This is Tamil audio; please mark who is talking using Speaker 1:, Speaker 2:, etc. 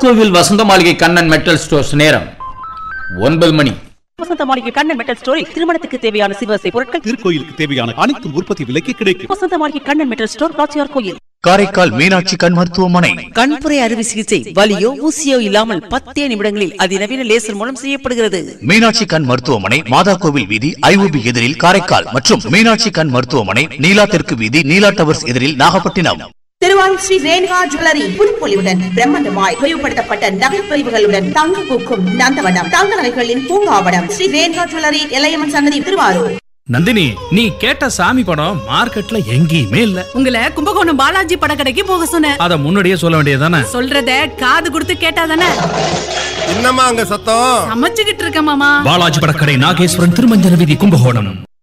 Speaker 1: நாகர்கோவில் வசந்த மாளிகை கண்ணன் மெட்டல் ஸ்டோர்ஸ் நேரம் ஒன்பது மணி
Speaker 2: வசந்த மாளிகை கண்ணன் மெட்டல் ஸ்டோரில் திருமணத்துக்கு தேவையான சிவசை பொருட்கள்
Speaker 3: திருக்கோயிலுக்கு தேவையான அனைத்தும் உற்பத்தி விலைக்கு கிடைக்கும்
Speaker 2: வசந்த மாளிகை கண்ணன் மெட்டல் ஸ்டோர் ராச்சியார் கோயில்
Speaker 4: காரைக்கால் மீனாட்சி கண் மருத்துவமனை
Speaker 2: கண்புரை அறுவை சிகிச்சை வலியோ ஊசியோ இல்லாமல் பத்தே நிமிடங்களில் அதிநவீன லேசர் மூலம் செய்யப்படுகிறது
Speaker 4: மீனாட்சி கண் மருத்துவமனை மாதா கோவில் வீதி ஐஓபி எதிரில் காரைக்கால் மற்றும் மீனாட்சி கண் மருத்துவமனை நீலா தெற்கு வீதி நீலா டவர்ஸ் எதிரில் நாகப்பட்டினம்
Speaker 5: திருவாரூர் ஸ்ரீ ரேணுகா ஜுவல்லரி புதுப்பொலிவுடன் பிரம்மாண்டமாய் விரிவுபடுத்தப்பட்ட நகைப்பொலிவுகளுடன் தங்க பூக்கும் நந்தவனம் தங்க நகைகளின் பூங்காவனம் ஸ்ரீ ரேணுகா ஜுவல்லரி எல்லையம்மன் சன்னதி திருவாரூர்
Speaker 6: நந்தினி நீ கேட்ட சாமி படம் மார்க்கெட்ல எங்கேயுமே இல்ல
Speaker 7: உங்களை கும்பகோணம் பாலாஜி படக்கடைக்கு போக சொன்னேன்
Speaker 6: அத முன்னாடியே சொல்ல வேண்டியதானே
Speaker 7: சொல்றத காது கொடுத்து கேட்டாதானே
Speaker 8: என்னம்மா அங்க சத்தம்
Speaker 7: சமைச்சுக்கிட்டு இருக்க மாமா
Speaker 6: பாலாஜி படக்கடை நாகேஸ்வரன் திருமஞ்சன வீதி கும்பகோணம்